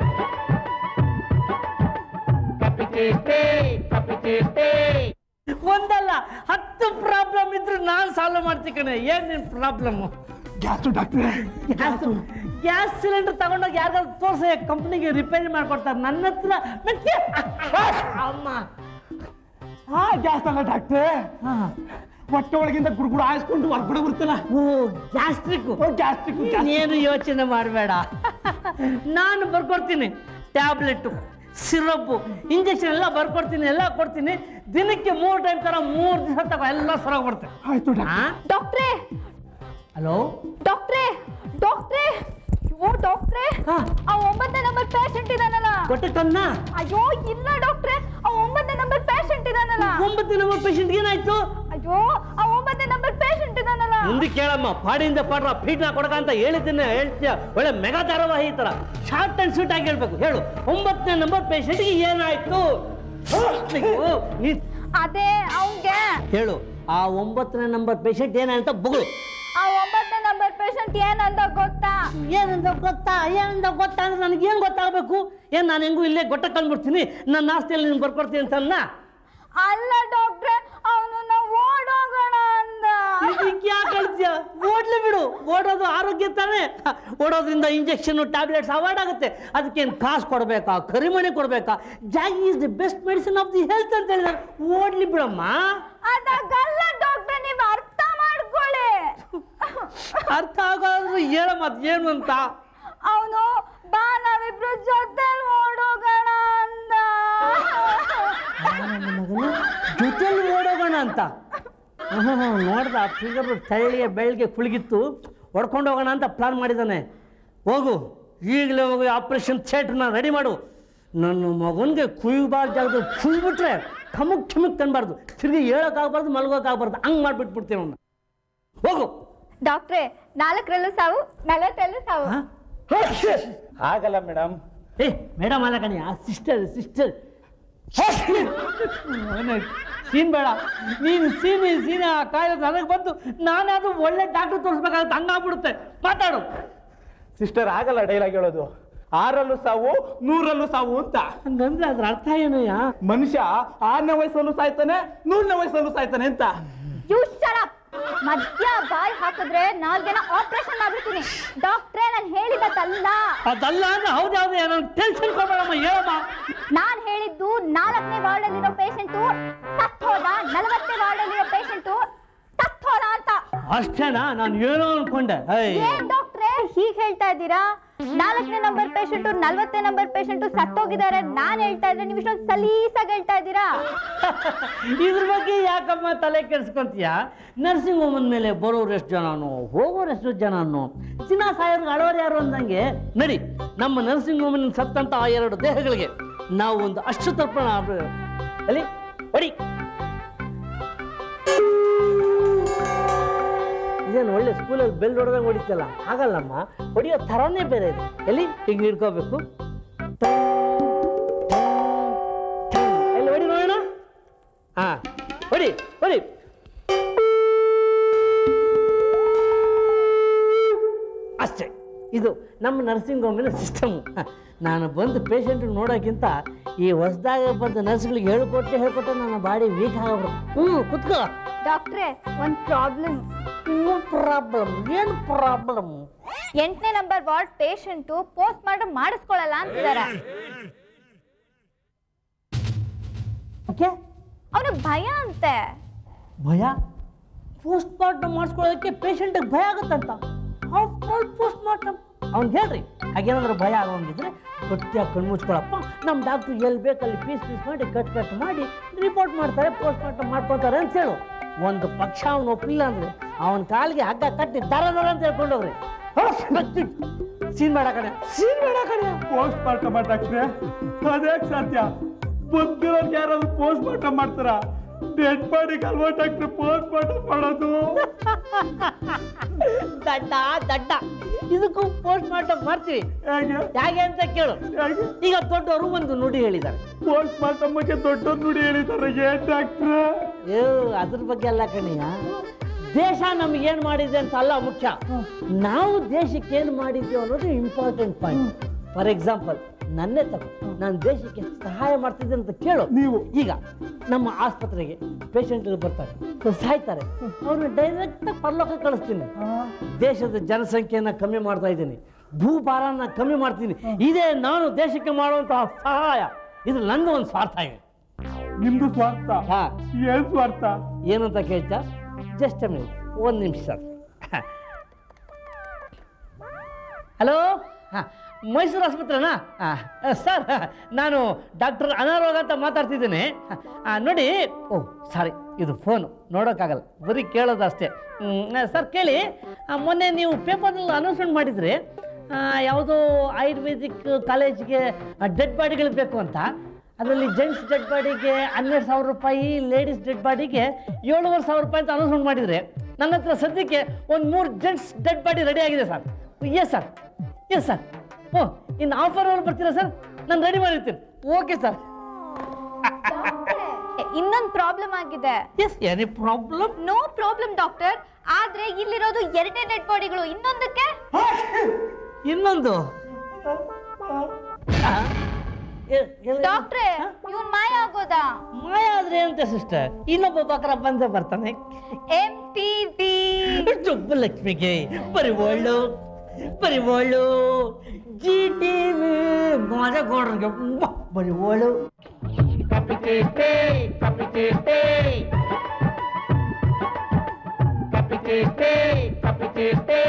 Capitete, capitete. ಒಂದಲ್ಲ ಹತ್ತು ಪ್ರಾಬ್ಲಮ್ ಇದ್ರೆ ನಾನು ಸಾಲ್ವ್ ಮಾಡ್ತೀನಿ ಕಣೆ ಏನ್ ನಿನ್ ಪ್ರಾಬ್ಲಮ್ ಗ್ಯಾಸು ಡಾಕ್ಟ್ರೆ ಗ್ಯಾಸ್ ಗ್ಯಾಸ್ ಸಿಲಿಂಡರ್ ತಗೊಂಡೋಗಿ ಯಾರಿಗಾದ್ರು ತೋರ್ಸ ಕಂಪ್ನಿಗೆ ರಿಪೇರಿ ಮಾಡ್ಕೊಡ್ತಾರೆ ನನ್ನ ಹತ್ರ ಮತ್ತೆ ಅಮ್ಮ ಹಾ ಗ್ಯಾಸ್ ಅಲ್ಲ ಡಾಕ್ಟ್ರೆ ಹಾ. ಹೊಟ್ಟೆ ಒಳಗಿಂದ ಗುರುಗುರು ಆಯಿಸ್ಕೊಂಡು ಹೊರಗಡೆ ಬರ್ತಲ್ಲ ಓ ಗ್ಯಾಸ್ಟ್ರಿಕ್ ಓ ಗ್ಯಾಸ್ಟ್ರಿಕ್ ಏನು ಯೋಚನೆ ಮಾಡಬೇಡ ನಾನು ಬರ್ಕೊಡ್ತೀನಿ ಟ್ಯಾಬ್ಲೆಟ್ಟು ಸಿರಪ್ಪು ಇಂಜೆಕ್ಷನ್ ಎಲ್ಲ ಬರ್ಕೊಡ್ತೀನಿ ಎಲ್ಲ ಕೊಡ್ತೀನಿ ದಿನಕ್ಕೆ ಮೂರು ಟೈಮ್ ತರ ಮೂರು ದಿವಸ ತಗೋ ಎಲ್ಲ ಸರೋಗಿ ಬರ್ತೇನೆ ಆಯ್ತು ಡಾಕ್ಟ್ರೆ ಡಾಕ್ಟ್ರೇ ಹಲೋ ಡಾಕ್ಟ್ರೇ ಡಾಕ್ಟ್ರೇ ಅಯ್ಯೋ ಡಾಕ್ಟ್ರೇ ಹಾ. ಆ ಒಂಬತ್ತನೇ ನಂಬರ್ ಪೇಷಂಟ್ ಇದಾನಲ್ಲ ಕೊಟ್ಟಕ್ಕನ್ನ ಅಯ್ಯೋ ಇಲ್ಲ ಡಾಕ್ಟ್ರೇ ಆ ಒಂಬತ್ತನೇ ನಂಬರ್ ಪೇಷಂಟ್ ಇದಾನಲ್ಲ ಒಂಬತ್ತು ನಂಬರ್ ಪೇಷಂಟ್ ಏನಾಯ್ತು ಅಯ್ಯೋ ಆ ಒಂಬತ್ತನೇ ನಂಬರ್ ಪೇಷಂಟ್ ಇದಾನಲ್ಲ ಮುಂದೆ ಕೇಳಮ್ಮ ಪಾಡಿಯಿಂದ ಪಾಡ್ರ ಫೀಟ್ನ ಕೊಡಕ ಅಂತ ಹೇಳಿದ್ದೀನಿ ಹೇಳ್ತೀಯ ಒಳ್ಳೆ ಮೆಗಾ ಧಾರಾವಾಹಿ ಈ ಥರ ಶಾರ್ಟ್ ಅಂಡ್ ಸ್ವೀಟ್ ಆಗಿ ಹೇಳ್ಬೇಕು ಹೇಳು ಒಂಬತ್ತನೇ ನಂಬರ್ ಪೇಷಂಟ್ಗೆ ಏನಾಯ್ತು ಅಯ್ಯೋ, ನೀ- ಅದೇ ಅವ್ನ್ಗೆ ಹೇಳು ಆ ಒಂಬತ್ತನೇ ನಂಬರ್ ಪೇಷಂಟ್ ಏನಾಯ್ತು ಬುಗಳು ಆ ಒಂಬತ್ತನೇ ನಂಬರ್ ಪೇಷಂಟ್ ಏನಂತ ಗೊತ್ತಾ ಏನಂತ ಗೊತ್ತಾ ಏನಂತ ಗೊತ್ತಾ ಅಂದ್ರೆ ನನಗೆ ಏನು ಗೊತ್ತಾಗಬೇಕು ಏನು ನಾನು ಹೆಂಗೂ ಇಲ್ಲೇ ಗೊಟ್ಟ ಕಂಡ್ಬಿಡ್ತೀನಿ ನನ್ನ ಆಸ್ತಿಯಲ್ಲಿ ನೀನು ಬರ್ಕೊಡ್ತೀನಿ ಅಂತ ಅನ್ನ ಅಲ್ಲ ಡಾಕ್ಟ್ರೆ ಅವನು ನಾವು ಓಡೋಗೋಣ ಅಂದ ಇದಕ್ಕೆ ಯಾಕೆ ಹೇಳ್ತೀಯ ಓಡ್ಲಿ ಬಿಡು ಓಡೋದು ಆರೋಗ್ಯ ತಾನೇ ಓಡೋದ್ರಿಂದ ಇಂಜೆಕ್ಷನ್ ಟ್ಯಾಬ್ಲೆಟ್ಸ್ ಅವಾಯ್ಡ್ ಆಗುತ್ತೆ ಅದಕ್ಕೇನು ಕಾಸು ಕೊಡಬೇಕಾ ಕರಿಮಣಿ ಕೊಡಬೇಕಾ ಜಾಗಿ is the best medicine of the health ಅಂತ ಹೇಳಿದ್ರೆ ಓಡ್ಲಿ ಬಿಡಮ್ಮ ಅದಾಗಲ್ಲ ಡಾಕ್ಟ್ರೆ ನೀವು ಅರ್ಥ ಮಾಡ್ಕೊಳ್ಳಿ ಅರ್ಥ ಆಗೋದು ಹೇಳಮ್ಮ ಅದೇನು ಅಂತ ಅವನು ಬಾ ನಾವಿಬ್ರು ಜೊತೆ ಓಡೋಗೋಣ ಅಂದ ನನ್ನ ಮಗನ ಜೊತೆಲಿ ಓಡೋಗೋಣ ಅಂತ ನೋಡ್ದ ಫಿಗರ್ ತಳ್ಳಿಯ ಬೆಳಗ್ಗೆ ಕುಳಿಗಿತ್ತು ಹೊಡ್ಕೊಂಡು ಹೋಗೋಣ ಅಂತ ಪ್ಲಾನ್ ಮಾಡಿದ್ದಾನೆ ಹೋಗು ಈಗಲೇ ಹೋಗಿ ಆಪರೇಷನ್ ಥಿಯೇಟ್ರನ್ನ ರೆಡಿ ಮಾಡು ನನ್ನ ಮಗನಿಗೆ ಕುಯ್ಬಾರ್ದು ಜಾಗದಲ್ಲಿ ಕುಯ್ಬಿಟ್ರೆ ಕಮಕ್ ಠಮಕ್ ತಂಬಾರ್ದು ತಿರುಗಿ ಹೇಳೋಕ್ಕಾಗಬಾರ್ದು ಮಲ್ಗೋಕ್ಕಾಗಬಾರ್ದು ಹಂಗೆ ಮಾಡಿಬಿಟ್ಬಿಡ್ತೀನಿ ಅವನ್ನ ಹೋಗು ಡಾಕ್ಟ್ರೆ ನಾಲ್ಕರಲ್ಲೂ ಸಾವು ನಲವತ್ತರಲ್ಲೂ ಸಾವು ಹಾ? ಆಗಲ್ಲ ಮೇಡಮ್ ಏ ಮೇಡಮ್ ಅಲ್ಲ ಕಣಿ ಆ ಸಿಸ್ಟರ್ ಸಿಸ್ಟರ್ ಸೀನ್ ಬೇಡ ನೀನು ಸೀನ್ ಸೀನ್ ಆ ಕಾಯಿಲೆ ನನಗೆ ಬಂತು ನಾನಾದ್ರೂ ಒಳ್ಳೆ ಡಾಕ್ಟರ್ ತೋರಿಸ್ಬೇಕಾಗುತ್ತೆ ಹಂಗಾಗ್ಬಿಡುತ್ತೆ ಮಾತಾಡು ಸಿಸ್ಟರ್ ಆಗಲ್ಲ ಡೈಲಾಗ್ ಹೇಳೋದು ಆರಲ್ಲೂ ಸಾವು ನೂರಲ್ಲೂ ಸಾವು ಅಂತ ಹಂಗಂದ್ರೆ ಅದ್ರ ಅರ್ಥ ಏನಯ್ಯ ಮನುಷ್ಯ ಆರನೇ ವಯಸ್ಸಲ್ಲೂ ಸಾಯ್ತಾನೆ ನೂರನೇ ವಯಸ್ಸಲ್ಲೂ ಸಾಯ್ತಾನೆ ಅಂತ ಯು ಶರಪ್ ಮಧ್ಯ ಬಾಯಿ ಹಾಕಿದ್ರೆ ನಾಲ್ಗೆನ ಆಪರೇಷನ್ ಮಾಡ್ಬಿಡ್ತೀನಿ ಡಾಕ್ಟ್ರೇ ನಾನು ಹೇಳಿದ್ದಲ್ಲ ಅದಲ್ಲ ಅಂದ್ರೆ ಹೌದು ಹೌದು ಏನೋ ಟೆನ್ಷನ್ ಕೊಡಬೇಡಮ್ಮ ಹೇಳಮ್ಮ ನಾನ್ ಹೇಳಿದ್ದು ನಾಲ್ಕನೇ ವಾರ್ಡಲ್ಲಿರೋ ಪೇಷಂಟು ಸತ್ ಹೋದ ನಲವತ್ತನೇ ವಾರ್ಡಲ್ಲಿರೋ ಪೇಷಂಟು ಸತ್ ಹೋದ ಅಂತ ಅಷ್ಟೇನಾ ನಾನು ಏನೋ ಅನ್ಕೊಂಡೆ ಐ ಏನ್ ಡಾಕ್ಟ್ರೇ ಹೀಗ್ ಹೇಳ್ತಾ ಇದ್ದೀರಾ ನಾಲ್ಕನೇ ನಂಬರ್ ಪೇಷಂಟು ನಲ್ವತ್ತನೇ ನಂಬರ್ ಪೇಷಂಟು ಸತ್ತೋಗಿದ್ದಾರೆ ನಾನ್ ಹೇಳ್ತಾ ಇದ್ರೆ ನೀವು ಇಷ್ಟೊಂದು ಸಲೀಸಾಗಿ ಹೇಳ್ತಾ ಇದ್ದೀರಾ ಇದ್ರ ಬಗ್ಗೆ ಯಾಕಮ್ಮ ತಲೆ ಕೆಡಿಸ್ಕೊಂತೀಯ ನರ್ಸಿಂಗ್ ಹೋಮ್ ಮೇಲೆ ಬರೋರು ಎಷ್ಟು ಜನನು ಹೋಗೋರು ಎಷ್ಟು ಜನನು ದಿನ ಸಾಯೋರ್ಗೆ ಅಳೋರು ಯಾರು ಅಂದಂಗೆ ನಡಿ ನಮ್ಮ ನರ್ಸಿಂಗ್ ಹೋಮಿನ ಸತ್ತಂತ ಆ ಎರಡು ದೇಹಗಳಿಗೆ ನಾವು ಒಂದು ಅಷ್ಟು ತರ್ಪಣ ಅಲ್ಲಿ ಹೊಡಿ ಇದೇನು ಒಳ್ಳೆ ಸ್ಕೂಲಲ್ಲಿ ಬೆಲ್ ಹೊಡೆದಂಗೆ ಹೊಡಿತಲ್ಲ ಆಗಲ್ಲಮ್ಮ ಹೊಡಿಯೋ ಥರನೇ ಬೇರೆ ಇದೆ ಎಲ್ಲಿ ಹಿಂಗೆ ಹಿಡ್ಕೋಬೇಕು ಎಲ್ಲಿ ಹೊಡಿ ನೋಡೋಣ ಹಾ ಹೊಡಿ ಹೊಡಿ ಅಷ್ಟೇ ಇದು ನಮ್ಮ ನರ್ಸಿಂಗ್ ಹೋಮಿನ ಸಿಸ್ಟಮು ನಾನು ಬಂದು ಪೇಷಂಟ್ ನೋಡೋಕ್ಕಿಂತ ಈ ಹೊಸದಾಗ ಬಂದ ನರ್ಸ್ಗಳಿಗೆ ಹೇಳ್ಕೊಟ್ಟೆ ಹೇಳ್ಕೊಟ್ಟೆ ನನ್ನ ಬಾಡಿ ವೀಕ್ ಆಗ್ಬಿಡುತ್ತೆ ಹ್ಞೂ ಕುತ್ಕೋ ಡಾಕ್ಟ್ರೆ ಒಂದ್ ಪ್ರಾಬ್ಲಮ್ ಪ್ರಾಬ್ಲಮ್ ಏನು ಪ್ರಾಬ್ಲಮ್ ಎಂಟನೇ number ward patient post mortem ಮಾಡಿಸ್ಕೊಳ್ಳಲ್ಲ ಅಂತಿದ್ದಾರೆ ಓಕೆ ಅವ್ನಿಗೆ ಭಯ ಅಂತೆ ಭಯ ಪೋಸ್ಟ್ ಮಾರ್ಟಮ್ ಮಾಡಿಸ್ಕೊಳ್ಳೋದಕ್ಕೆ ಪೇಷಂಟಿಗೆ ಭಯ ಆಗುತ್ತಂತ ಆಫ್ಟರ್ ಆಲ್ ಪೋಸ್ಟ್ ಮಾರ್ಟಮ್ ಅವ್ನು ಹೇಳ್ರಿ ಹಾಗೇನಾದ್ರೂ ಭಯ ಆಗೋಂಗಿದ್ರೆ ಗಟ್ಟಿಯಾಗಿ ಕಣ್ಣು ಮುಚ್ಕೊಳಪ್ಪ ನಮ್ಮ ಡಾಕ್ಟ್ರು ಎಲ್ಲಿ ಬೇಕಲ್ಲಿ ಪೀಸ್ ಪೀಸ್ ಮಾಡಿ ಕಟ್ ಕಟ್ ಮಾಡಿ ರಿಪೋರ್ಟ್ ಮಾಡ್ತಾರೆ ಪೋಸ್ಟ್ ಮಾರ್ಟಮ್ ಮಾಡ್ಕೊತಾರೆ ಅಂತ ಹೇಳು ಒಂದು ಪಕ್ಷ ಅವನು ಒಪ್ಪಿಲ್ಲ ಅಂದ್ರೆ ಅವನ ಕಾಲಿಗೆ ಹಗ್ಗ ಕಟ್ಟಿ ದರ ದರ ಅಂತ ಹೇಳ್ಕೊಂಡವ್ರಿ ಸೀನ್ ಮಾಡ ಕಡೆ ಸೀನ್ ಮಾಡ ಕಡೆ ಪೋಸ್ಟ್ ಮಾರ್ಟಮ್ ಡಾಕ್ಟ್ರೆ ಅದೇ ಸಾಧ್ಯ ಬಂದಿರೋರ್ಗೆ ಯಾರಾದ್ರೂ ಪೋಸ್ಟ್ ಮಾರ್ಟಮ್ ಮಾಡ್ತಾರ ಡೆಡ್ ಬಾಡಿಗೆ ಅಲ್ವಾ ಡಾಕ್ಟ್ರೆ ಪೋಸ್ಟ್ ಮಾರ್ಟಮ್ ಮಾಡೋದು ದಡ್ಡ ದಡ್ಡ ಇದಕ್ಕೂ ಪೋಸ್ಟ್ ಮಾರ್ಟಮ್ ಮಾಡ್ತೀವಿ ಹೇಗೆ ಹೇಗೆ ಅಂತ ಕೇಳು ಹೇಗೆ ಈಗ ದೊಡ್ಡವರು ಒಂದು ನುಡಿ ಹೇಳಿದ್ದಾರೆ ಪೋಸ್ಟ್ ಮಾರ್ಟಮ್ ಬಗ್ಗೆ ದೊಡ್ಡವ್ರು ನುಡಿ ಹೇಳಿದ್ದಾರೆ ಏನ್ ಡಾಕ್ಟ್ರೆ ಏ ಅದ್ರ ಬಗ್ಗೆ ಅಲ್ಲ ಕಣಿಯ ದೇಶ ನಮ್ಗೆ ಏನ್ ಮಾಡಿದೆ ಅಂತ ಅಲ್ಲ ಮುಖ್ಯ ನಾವು ದೇಶಕ್ಕೆ ಏನು ಮಾಡಿದ್ದೇವೆ ಅನ್ನೋದು ಇಂಪಾರ್ಟೆಂಟ್ ಪಾಯಿಂಟ್ ಫಾರ್ ಎಕ್ಸಾಂಪಲ್ ನನ್ನೇ ತಪ್ಪು ನಾನು ದೇಶಕ್ಕೆ ಸಹಾಯ ಮಾಡ್ತಿದ್ದೆ ಅಂತ ಕೇಳು ನೀವು. ಈಗ ನಮ್ಮ ಆಸ್ಪತ್ರೆಗೆ ಪೇಷಂಟ್ಗಳು ಬರ್ತಾರೆ ಸಾಯ್ತಾರೆ ಅವ್ರನ್ನ ಡೈರೆಕ್ಟ್ ಪರಲೋಕ ಕಳಿಸ್ತೀನಿ ದೇಶದ ಜನಸಂಖ್ಯೆಯನ್ನ ಕಮ್ಮಿ ಮಾಡ್ತಾ ಇದ್ದೀನಿ ಭೂಭಾರನ ಕಮ್ಮಿ ಮಾಡ್ತೀನಿ ಇದೇ ನಾನು ದೇಶಕ್ಕೆ ಮಾಡುವಂತಹ ಸಹಾಯ ಇದು ನಂದು ಒಂದು ಸ್ವಾರ್ಥ ಇದೆ ನಿಮ್ದು ಸ್ವಾರ್ಥ ಹಾ ಏನ್ ಸ್ವಾರ್ಥ ಏನಂತ ಕೇಳ್ತಾ ಜಸ್ಟ್ ಮಿನಿಟ್ ಒಂದು ನಿಮಿಷ ಸರ್ ಹಲೋ ಹಾಂ ಮೈಸೂರು ಆಸ್ಪತ್ರೆನಾ ಹಾಂ ಸರ್ ನಾನು ಡಾಕ್ಟರ್ ಅನಾರೋಗ ಅಂತ ಮಾತಾಡ್ತಿದ್ದೀನಿ ಆ, ನೋಡಿ ಓ ಸಾರಿ ಇದು ಫೋನು ನೋಡೋಕ್ಕಾಗಲ್ಲ ಬರೀ ಕೇಳೋದು ಅಷ್ಟೇ ಸರ್ ಕೇಳಿ ಆ, ಮೊನ್ನೆ ನೀವು ಪೇಪರ್ನಲ್ಲಿ ಅನೌನ್ಸ್ಮೆಂಟ್ ಮಾಡಿದ್ರಿ ಆ, ಯಾವುದೋ ಆಯುರ್ವೇದಿಕ್ ಕಾಲೇಜ್ಗೆ ಡೆಡ್ ಬಾಡಿಗಳು ಬೇಕು ಅಂತ ಅದರಲ್ಲಿ ಜೆಂಟ್ಸ್ ಡೆಡ್ ಬಾಡಿಗೆ ಹನ್ನೆರಡು ಸಾವಿರ ರೂಪಾಯಿ ಲೇಡೀಸ್ ಡೆಡ್ ಬಾಡಿಗೆ ಏಳುವರೆ ಸಾವಿರ ರೂಪಾಯಿ ಅಂತ ಅನೌನ್ಸ್ಮೆಂಟ್ ಮಾಡಿದರೆ ನನ್ನ ಹತ್ರ ಸದ್ಯಕ್ಕೆ ಒಂದು ಮೂರು ಜೆಂಟ್ಸ್ ಡೆಡ್ ಬಾಡಿ ರೆಡಿ ಆಗಿದೆ sir yes sir yes sir oh ಇನ್ನು ಆಫರ್ ಅವ್ರು ಬರ್ತೀರಾ ಸರ್ ನಾನು ರೆಡಿ ಮಾಡಿರ್ತೀನಿ ಓಕೆ ಸರ್ ಇನ್ನೊಂದು ಪ್ರಾಬ್ಲಮ್ ಆಗಿದೆ yes any problem no problem doctor ಆದ್ರೆ ಇಲ್ಲಿರೋದು ಎರಡೇ ಡೆಡ್ ಬಾಡಿಗಳು ಇನ್ನೊಂದಕ್ಕೆ ಇನ್ನೊಂದು ಆ? ಎ- ಎ- ಡಾಕ್ಟ್ರೆ ಇವನ್ ಮಾಯ ಆಗೋದಾ ಮಾಯ ಆದ್ರೆ ಅಂತೆ ಸಿಸ್ಟರ್ ಇನ್ನೊಬ್ಬ ಬಕರ ಬಂದೇ ಬರ್ತಾನೆ ಎಂ ಟಿ ಬಿ ಜೊಬ್ಬ ಲಕ್ಷ್ಮಿಗೆ ಬರೀ ಒಳ್ಳು ಬರೀ ಒಳ್ಳು ಜಿ ಟಿ ವಿ ಮಾಜಗೌಡ್ರಿಗೆ ಬರೀ ಒಳ್ಳು Capitete, capitete. Capitete, capitete.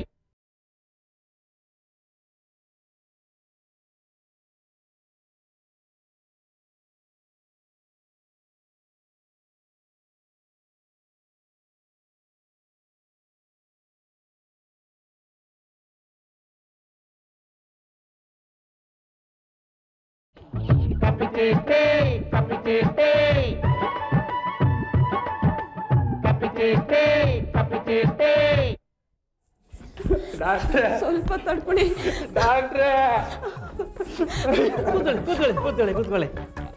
Capitete, capitete. Capitete, capitete. ಡಾಕ್ಟ್ರೆ ಸ್ವಲ್ಪ ತಡ್ಕೊಳ್ಳಿ ಡಾಕ್ಟ್ರೆ ಕೂತ್ಕೊಳ್ಳಿ ಕೂತ್ಕೊಳ್ಳಿ ಕೂತ್ಕೊಳ್ಳಿ ಕೂತ್ಕೊಳ್ಳಿ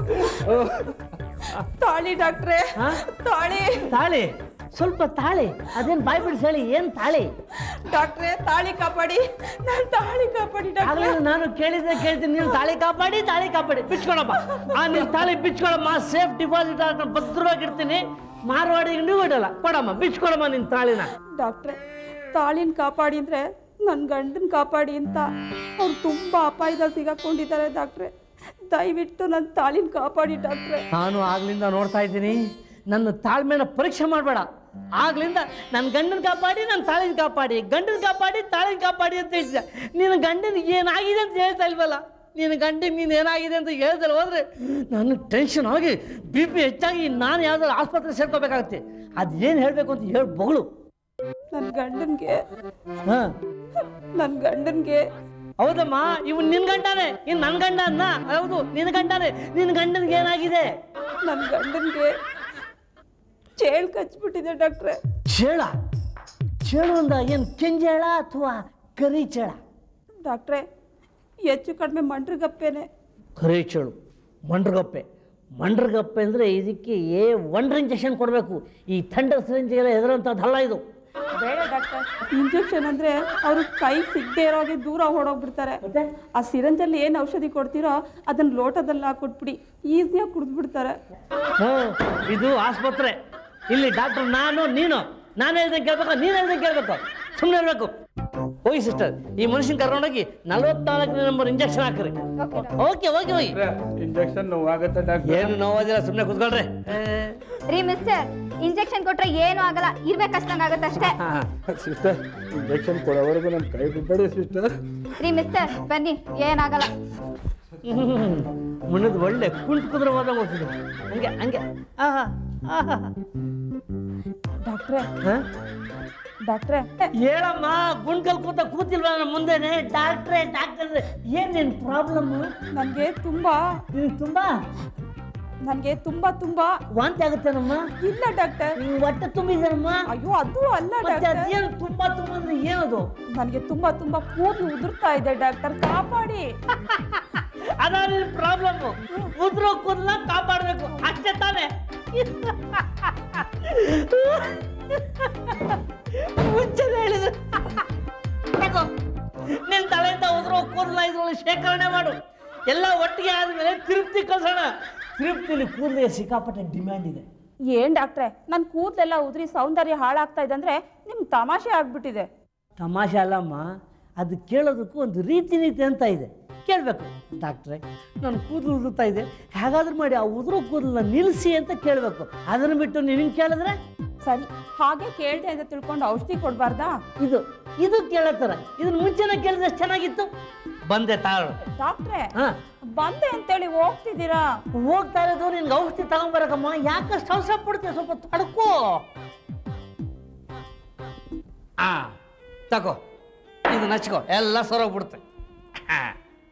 ತಾಳಿ ಡಾಕ್ಟ್ರೆ ಹಾ? ತಾಳಿ ತಾಳಿ ಸ್ವಲ್ಪ ತಾಳಿ ಅದೇನು ಬಾಯ್ ಬಿಡಿಸಿ ಹೇಳಿ ಏನು ತಾಳಿ ಡಾಕ್ಟ್ರೆ ತಾಳಿ ಕಾಪಾಡಿ ನಾನು ತಾಳಿ ಕಾಪಾಡಿ ಡಾಕ್ಟ್ರೆ ಆಗ್ಲೇ ನಾನು ಕೇಳಿದ್ರೆ ಕೇಳ್ತೀನಿ ನೀನು ತಾಳಿ ಕಾಪಾಡಿ ತಾಳಿ ಕಾಪಾಡಿ ಬಿಚ್ಕೊಳಮ್ಮ ಆ ನೀನು ತಾಳಿ ಬಿಚ್ಕೊಳಮ್ಮ ಸೇಫ್ ಡಿಪಾಸಿಟ್ ಹಾಕೊಂಡು ಭದ್ರವಾಗಿರ್ತೀನಿ ಮಾರವಾಡಿಗೆ ನೀವು ಇಡಲ್ಲ ಕೊಡಮ್ಮ ಬಿಚ್ಕೊಳಮ್ಮ ನಿನ್ನ ತಾಳಿನ ಡಾಕ್ಟ್ರೆ ತಾಳಿನ ಕಾಪಾಡಿ ಅಂದ್ರೆ ನನ್ನ ಗಂಡನ ಕಾಪಾಡಿ ಅಂತ ಅವ್ರು ತುಂಬಾ ಅಪಾಯದಲ್ಲಿ ಸಿಗಾಕೊಂಡಿದ್ದಾರೆ ಡಾಕ್ಟ್ರೆ ದಯವಿಟ್ಟು ನನ್ನ ತಾಳಿನ ಕಾಪಾಡಿ ಡಾಕ್ಟ್ರೆ ನಾನು ಆಗ್ಲಿಂದ ನೋಡ್ತಾ ಇದ್ದೀನಿ ನನ್ನ ತಾಳ್ಮೆನ ಪರೀಕ್ಷೆ ಮಾಡಬೇಡ ಆಗ್ಲಿಂದ ನನ್ನ ಗಂಡನ ಕಾಪಾಡಿ ನನ್ನ ತಾಳಿನ ಕಾಪಾಡಿ ಗಂಡನ ಕಾಪಾಡಿ ತಾಳಿನ ಕಾಪಾಡಿ ಅಂತ ಹೇಳ್ತಿದ್ದೆ ನಿನ್ನ ಗಂಡನಿಗೆ ಏನಾಗಿದೆ ಅಂತ ಹೇಳ್ತಾ ಇಲ್ವಲ್ಲ ನಿನ್ನ ಗಂಡಿಗೆ ನೀನು ಏನಾಗಿದೆ ಅಂತ ಹೇಳ್ದಲ್ಲ ಹೋದ್ರೆ ನಾನು ಟೆನ್ಷನ್ ಆಗಿ ಬಿ ಪಿ ಹೆಚ್ಚಾಗಿ ನಾನು ಯಾವ್ದಾದ್ರು ಆಸ್ಪತ್ರೆ ಸೇರ್ಕೋಬೇಕಾಗತ್ತೆ ಅದೇನು ಹೇಳಬೇಕು ಅಂತ ಹೇಳಿ ಬಗಳು ನನ್ನ ಗಂಡನ್ಗೆ ಹಾಂ ನನ್ನ ಗಂಡನ್ಗೆ ಹೌದಮ್ಮ ಇವ್ ನಿನ್ ಗಂಡನೇ ಇನ್ ನನ್ನ ಗಂಡ ಅನ್ನ ಹೌದು ನಿನ್ನ ಗಂಡನೇ ನಿನ್ನ ಗಂಡನಿಗೆ ಏನಾಗಿದೆ ನನ್ನ ಗಂಡನ್ಗೆ ಚೇಳ್ ಕಚ್ಬಿಟ್ಟಿದೆ ಡಾಕ್ಟ್ರೆ ಚೇಳ ಚೇಳು ಅಂದ ಏನು ಕೆಂಜೇಳ ಅಥವಾ ಕರಿ ಚೇಳ ಡಾಕ್ಟ್ರೆ ಹೆಚ್ಚು ಕಡಿಮೆ ಮಂಡ್ರಗಪ್ಪೆನೆ ಕರಿ ಚೇಳು ಮಂಡ್ರಗಪ್ಪೆ ಮಂಡ್ರಗಪ್ಪೆ ಅಂದರೆ ಇದಕ್ಕೆ ಏ ಒಂಡ್ರ ಇಂಜೆಕ್ಷನ್ ಕೊಡಬೇಕು ಈ ಥಂಡರ್ ಸಿರಿಂಜಿಗೆಲ್ಲ ಹೆದರಂಥದ್ದಲ್ಲ ಇದು ಬೇಡ ಡಾಕ್ಟರ್ ಇಂಜೆಕ್ಷನ್ ಅಂದ್ರೆ ಅವರು ಕೈ ಸಿಗದೆ ಇರೋಗೆ ದೂರ ಓಡೋಗ್ಬಿಡ್ತಾರೆ ಮತ್ತೆ ಆ ಸಿರಂಜಲ್ಲಿ ಏನು ಔಷಧಿ ಕೊಡ್ತೀರೋ ಅದನ್ನ ಲೋಟದಲ್ಲಿ ಹಾಕೊಟ್ಬಿಡಿ ಈಸಿಯಾಗಿ ಕುಡಿದ್ಬಿಡ್ತಾರೆ ಹ್ಞೂ ಇದು ಆಸ್ಪತ್ರೆ ಇಲ್ಲಿ ಡಾಕ್ಟರ್ ನಾನು ನೀನು ನಾನು ಹೇಳ್ದಂಗೆ ಕೇಳ್ಬೇಕು ನೀನು ಹೇಳ್ದಂಗೆ ಕೇಳ್ಬೇಕು ಸುಮ್ಮನೆ ಇರಬೇಕು ಹೋಗಿ ಸಿಸ್ಟರ್ ಈ ಮನುಷ್ಯನ ಕರ್ಕೊಂಡೋಗಿ ನಲವತ್ನಾಲ್ಕನೇ ನಂಬರ್ ಇಂಜೆಕ್ಷನ್ ಹಾಕ್ರಿ ಓಕೆ ಓಕೆ ಹೋಗಿ ಇಂಜೆಕ್ಷನ್ ನೋವಾಗತ್ತೆ ಡಾಕ್ಟ್ರೆ ಏನು ನೋವೋದಿಲ್ಲ ಸುಮ್ಮನೆ ಕೂತ್ಕೊಳ್ರಿ ರೀ ಮಿಸ್ಟರ್ ಇಂಜೆಕ್ಷನ್ ಕೊಟ್ರೆ ಏನು ಆಗಲ್ಲ ಇರ್ಬೇಕಷ್ಟಂಗ್ ಆಗುತ್ತೆ ಅಷ್ಟೇ ಸಿಸ್ಟರ್ ಇಂಜೆಕ್ಷನ್ ಕೊಡೋವರೆಗೂ ನನ್ನ ಕೈ ಬಿಡ್ಬೇಡಿ ಸಿಸ್ಟರ್ ರೀ ಮಿಸ್ಟರ್ ಬನ್ನಿ ಏನಾಗಲ್ಲ ಮುನ್ನದ ಒಳ್ಳೆ ಕುಂಟ್ ಕುದುರೆ ಹೋದಾಗ ಹೋಗ್ತಿದೆ ಹಂಗೆ ಹಂಗೆ ಆಹಾ ಆಹಾ ಡಾಕ್ಟ್ರೆ ಹಾ? ಡಾಕ್ಟ್ರೆ ಹೇಳಮ್ಮ ಗುಂಡ್ಕಲ್ ಕೂತ ಕೂತಿಲ್ವ ನನ್ನ ಮುಂದೆನೆ ಡಾಕ್ಟ್ರೇ ಡಾಕ್ಟ್ರೆ ಏನ್ ನಿನ್ ಪ್ರಾಬ್ಲಮ್ ನನಗೆ ತುಂಬಾ ನಿನ್ ತುಂಬಾ ನನಗೆ ತುಂಬಾ ತುಂಬಾ ವಾಂತಿ ಆಗುತ್ತೇನಮ್ಮ ಇಲ್ಲ ಡಾಕ್ಟರ್ ನಿಂಗ್ ಹೊಟ್ಟೆ ತುಂಬಿದೇನಮ್ಮ ಅಯ್ಯೋ ಅದು ಅಲ್ಲ ಮತ್ತೆ ಡಾಕ್ಟರ್ ಅದೇನು ತುಂಬಾ ತುಂಬಾ ಅಂದ್ರೆ ಏನದು ನನಗೆ ತುಂಬಾ ತುಂಬಾ ಕೂದಲು ಉದುರ್ತಾ ಇದೆ ಡಾಕ್ಟರ್ ಕಾಪಾಡಿ ಅದ ನಿನ್ ಪ್ರಾಬ್ಲಮ್ ಉದ್ರೋ ಕೂದಲ ಕಾಪಾಡ್ಬೇಕು ಅಷ್ಟೇ ತಾನೇ ಮುಂಚೆನೆ ಹೇಳಿದ್ರೆ ತಗೋ. ನಿನ್ ತಲೆಯಿಂದ ಉದ್ರೋ ಕೂದಲ ಇದ್ರೊಳಗೆ ಶೇಖರಣೆ ಮಾಡು ಎಲ್ಲ ಒಟ್ಟಿಗೆ ಆದ್ಮೇಲೆ ತಿರುಪ್ತಿ ಕಳ್ಸೋಣ ತಿರುಪ್ತಿಲಿ ಕೂದಲಿಗೆ ಸಿಕ್ಕಾಪಟ್ಟೆ ಡಿಮ್ಯಾಂಡ್ ಇದೆ ಏನ್ ಡಾಕ್ಟ್ರೆ ನನ್ನ ಕೂದಲೆಲ್ಲ ಉದುರಿ ಸೌಂದರ್ಯ ಹಾಳಾಗ್ತಾ ಇದೆ ಅಂದ್ರೆ ನಿಮ್ಗೆ ತಮಾಷೆ ಆಗ್ಬಿಟ್ಟಿದೆ ತಮಾಷೆ ಅಲ್ಲಮ್ಮ ಅದು ಕೇಳೋದಕ್ಕೂ ಒಂದು ರೀತಿ ನೀತಿ ಅಂತ ಇದೆ ಕೇಳಬೇಕು ಡಾಕ್ಟ್ರೆ ನನ್ನ ಕೂದಲು ಉದುರ್ತಾ ಇದೆ ಹೇಗಾದ್ರೂ ಮಾಡಿ ಆ ಉದುರೋ ಕೂದಲನ್ನ ನಿಲ್ಲಿಸಿ ಅಂತ ಕೇಳಬೇಕು ಅದನ್ನು ಬಿಟ್ಟು ನಿನಗೆ ಕೇಳಿದ್ರೆ ಸರಿ ಹಾಗೆ ಕೇಳ್ದೆ ಅಂತ ತಿಳ್ಕೊಂಡು ಔಷಧಿ ಕೊಡ್ಬಾರ್ದಾ ಇದು ಇದು ಕೇಳತ್ತಾರ ಇದನ್ನ ಮುಂಚೆನೇ ಕೇಳಿದ್ರೆ ಚೆನ್ನಾಗಿತ್ತು ಬಂದೆ ತಾಳು ಡಾಕ್ಟ್ರೆ ಹಾಂ ಬಂದೆ ಅಂತೇಳಿ ಹೋಗ್ತಿದ್ದೀರಾ ಹೋಗ್ತಾ ಇರೋದು ನಿನ್ಗೆ ಔಷಧಿ ತಗೊಂಬರಕಮ್ಮ ಯಾಕಷ್ಟು ಅವಸರ ಪಡ್ತೀಯ ಸ್ವಲ್ಪ ತಡ್ಕೋ ಆ ತಗೋ ಇದು ನಚ್ಕೋ ಎಲ್ಲ ಸರೋಗ್ಬಿಡುತ್ತೆ ಆ.